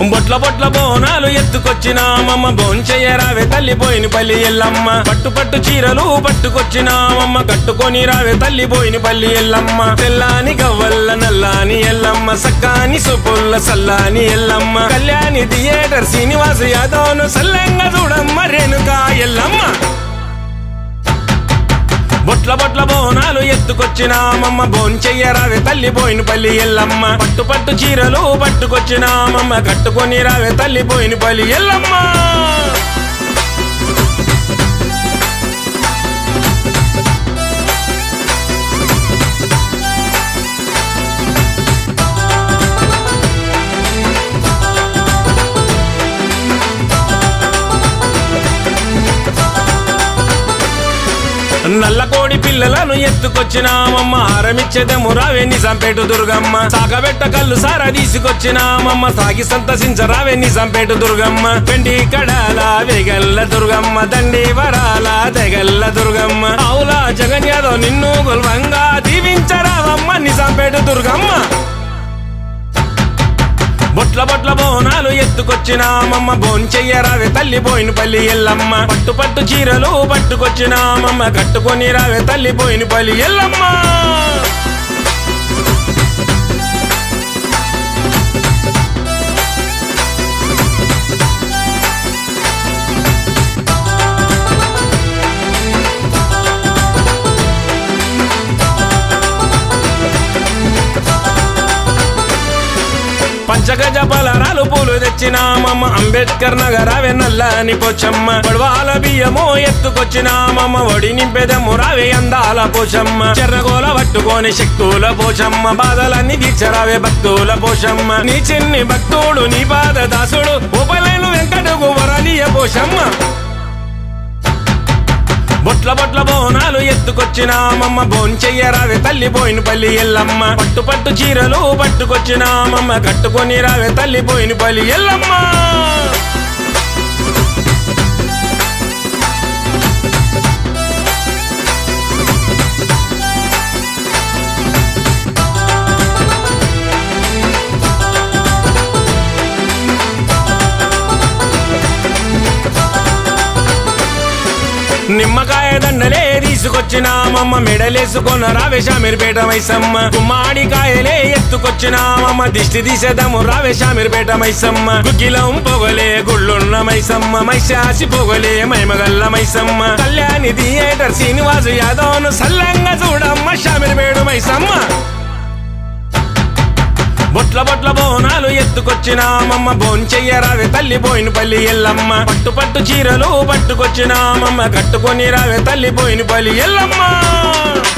బొట్ల బొట్ల బోనాలు ఎత్తుకొచ్చినామమ్మ బోంచెయ్యరావే తల్లి పోయిన పల్లి ఎల్లమ్మ పట్టు పట్టు చీరలు పట్టుకొచ్చినామమ్మ కట్టుకొని రావే తల్లి పోయిన పల్లి ఎల్లమ్మ తెల్లాని గవ్వల్ల నల్లాని ఎల్లమ్మ సక్కాని సుపుల్ల సల్లాని ఎల్లమ్మ కళ్యాణి థియేటర్ శ్రీనివాస యాదవ్ను సల్లంగా చూడమ్మ రేణుకా ఎల్లమ్మ బొట్ల బొట్ల బోనాలు ఎత్తుకొచ్చినామమ్మ బోంచెయ్యరావే తల్లి పోయిన పల్లి ఎల్లమ్మ పట్టు పట్టు చీరలు పట్టుకొచ్చినామమ్మ కట్టుకొని రావే తల్లి పోయిన పల్లి ఎల్లమ్మ నల్ల కోడి పిల్లలను ఎత్తుకొచ్చినామమ్మ హారమిచ్చేదము రావే నిజంపేట దుర్గమ్మ సాగబెట్ట కళ్ళు సారా తీసుకొచ్చినామమ్మ సాగి సంతసించరావే నిజంపేట దుర్గమ్మ పెండి కడాల వెగల్ల దుర్గమ్మ దండి వరాల దెగల్ల దుర్గమ్మ అవులా జగన్ యాదవ్ నిన్ను గుల్వంగా దీవించరావమ్మ నిజంపేట దుర్గమ్మ బొట్ల బొట్ల బోనాలు ఎత్తుకొచ్చినామమ్మ బోంచెయ్యరావే తల్లి పోయిన పల్లి ఎల్లమ్మ పట్టు పట్టు చీరలు పట్టుకొచ్చినామమ్మ కట్టుకొని రావే తల్లి పోయిన పల్లి ఎల్లమ్మ పంచగజ పలరాలు పూలు తెచ్చినామమ్మ అంబేద్కర్ నగరావే నల్లని పోచమ్మ పడవాల బియ్యము ఎత్తుకొచ్చినామమ్మ ఒడి నింపెదము రావే అందాల పోషమ్మ చెర్రగోల పట్టుకొని శక్తుల పోషమ్మ బాధలన్నీ దీక్షరావే భక్తుల పోషమ్మ నీ చిన్ని భక్తుడు నీ పాద దాసుడు ఉపలేను వెంకటకు వరలియ పోషమ్మ బొట్ల బొట్ల బోనాలు ఎత్తుకొచ్చినామమ్మ బోంచెయ్యరావే తల్లి పోయిన పల్లి ఎల్లమ్మ పట్టు పట్టు చీరలు పట్టుకొచ్చినామమ్మ కట్టుకొని రావే తల్లి పోయిన పల్లి ఎల్లమ్మ నిమ్మకాయ దండలే తీసుకొచ్చినామమ్మ మెడలేసుకొన రావేశామిరిపేట మైసమ్మ గుమ్మాడికాయలే ఎత్తుకొచ్చినామమ్మ దిష్టి తీసేదము రావేశామిరిపేట మైసమ్మ గుగ్గిలం పొగలే గుళ్ళున్న మైసమ్మ మైశాసి పొగలే మైమగల్ల మైసమ్మ కళ్యాణి థియేటర్ శ్రీనివాసు యాదవ్ను సల్లంగా చూడమ్మ శామిరిపేట మైసమ్మ బొట్ల బొట్ల బోనాలు ఎత్తుకొచ్చినామమ్మ బోంచెయ్యరావే తల్లి పోయిన పల్లి ఎల్లమ్మ పట్టు పట్టు చీరలు పట్టుకొచ్చినామమ్మ కట్టుకొని రావే తల్లి పోయిన పల్లి ఎల్లమ్మ